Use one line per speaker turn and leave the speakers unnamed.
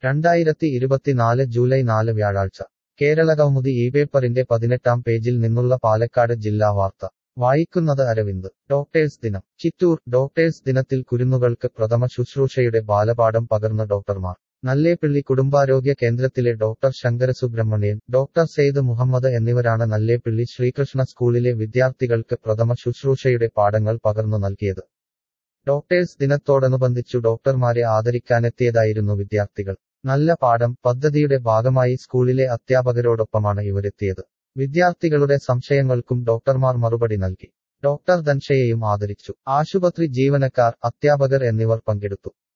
രണ്ടായിരത്തി ഇരുപത്തിനാല് ജൂലൈ നാല് വ്യാഴാഴ്ച കേരളകൗമുദി ഈ പേപ്പറിന്റെ പതിനെട്ടാം പേജിൽ നിന്നുള്ള പാലക്കാട് ജില്ലാ വാർത്ത വായിക്കുന്നത് അരവിന്ദ് ഡോക്ടേഴ്സ് ദിനം ചിറ്റൂർ ഡോക്ടേഴ്സ് ദിനത്തിൽ കുരുന്നുകൾക്ക് പ്രഥമ ശുശ്രൂഷയുടെ ബാലപാഠം പകർന്ന ഡോക്ടർമാർ നല്ലേപ്പിള്ളി കുടുംബാരോഗ്യ കേന്ദ്രത്തിലെ ഡോക്ടർ ശങ്കരസുബ്രഹ്മണ്യൻ ഡോക്ടർ സെയ്ദ് മുഹമ്മദ് എന്നിവരാണ് നല്ലേപ്പിള്ളി ശ്രീകൃഷ്ണ സ്കൂളിലെ വിദ്യാർത്ഥികൾക്ക് പ്രഥമ ശുശ്രൂഷയുടെ പാഠങ്ങൾ പകർന്നു നൽകിയത് ഡോക്ടേഴ്സ് ദിനത്തോടനുബന്ധിച്ചു ഡോക്ടർമാരെ ആദരിക്കാനെത്തിയതായിരുന്നു വിദ്യാർത്ഥികൾ നല്ല പാഠം പദ്ധതിയുടെ ഭാഗമായി സ്കൂളിലെ അധ്യാപകരോടൊപ്പമാണ് ഇവരെത്തിയത് വിദ്യാർത്ഥികളുടെ സംശയങ്ങൾക്കും ഡോക്ടർമാർ മറുപടി നൽകി ഡോക്ടർ ധൻഷയെയും ആദരിച്ചു ആശുപത്രി ജീവനക്കാർ അധ്യാപകർ എന്നിവർ പങ്കെടുത്തു